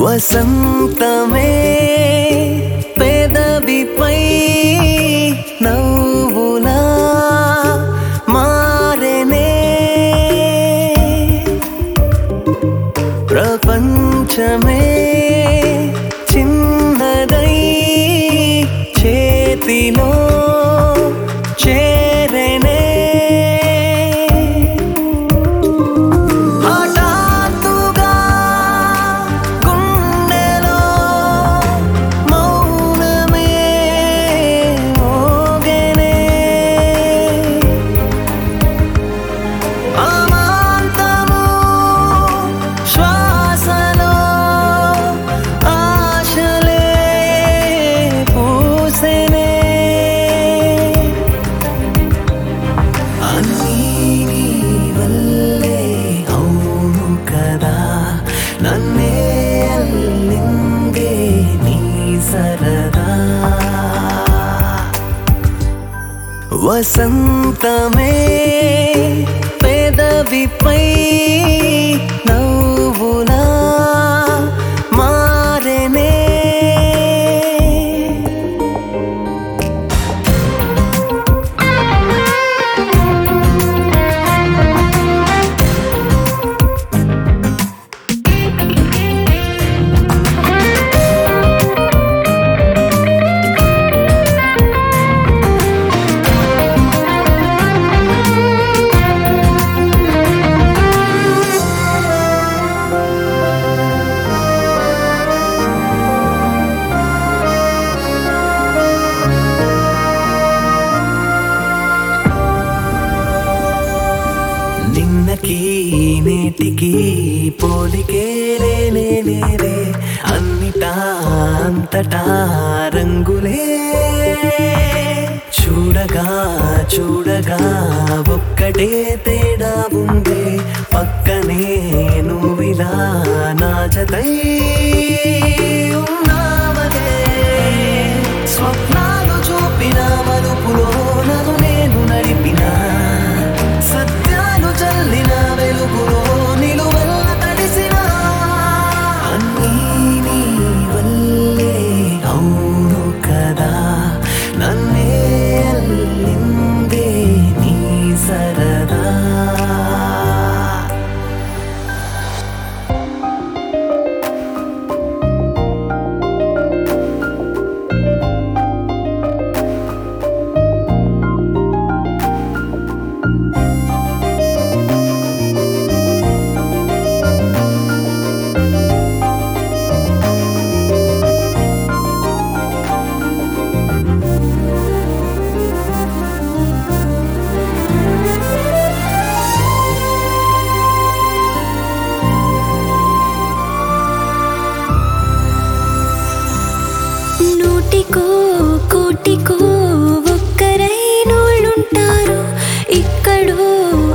వసంతమే పెదవిపై నవ్వులా మారెనే ప్రపంచమే చిన్నదై చేతిలో చేరనే హఠాత్తుగా గుండెలో మౌనమే మోగెనే అమాంతము శ్వాసలో ఆశలే పూసెనే అన్నీ నీ వల్లే అవును కదా నన్నే అల్లిందే నీ సరదా వసంతమే పెదవిపై నవ్వులా మారెనే నిన్నకి నేటికి పోలికే లేనే లేదే అన్నిటా అంతటా రంగులే చూడగా చూడగా ఒక్కటే తేడా ఉందే పక్కనే నువ్విలా నా జతై ఉన్నావనే స్వప్నాలు చూపిన మలుపులో నన్ను నేను నడిపిన సత్యాలు చల్లిన వెలుగులో నిలువెల్ల తడిసిన అన్నీ నీ వల్లే అవును కదా నన్నే అల్లిందే నీ సరదా నూటికో కోటికో ఒక్కరై నోళ్ళుంటారు ఇక్కడో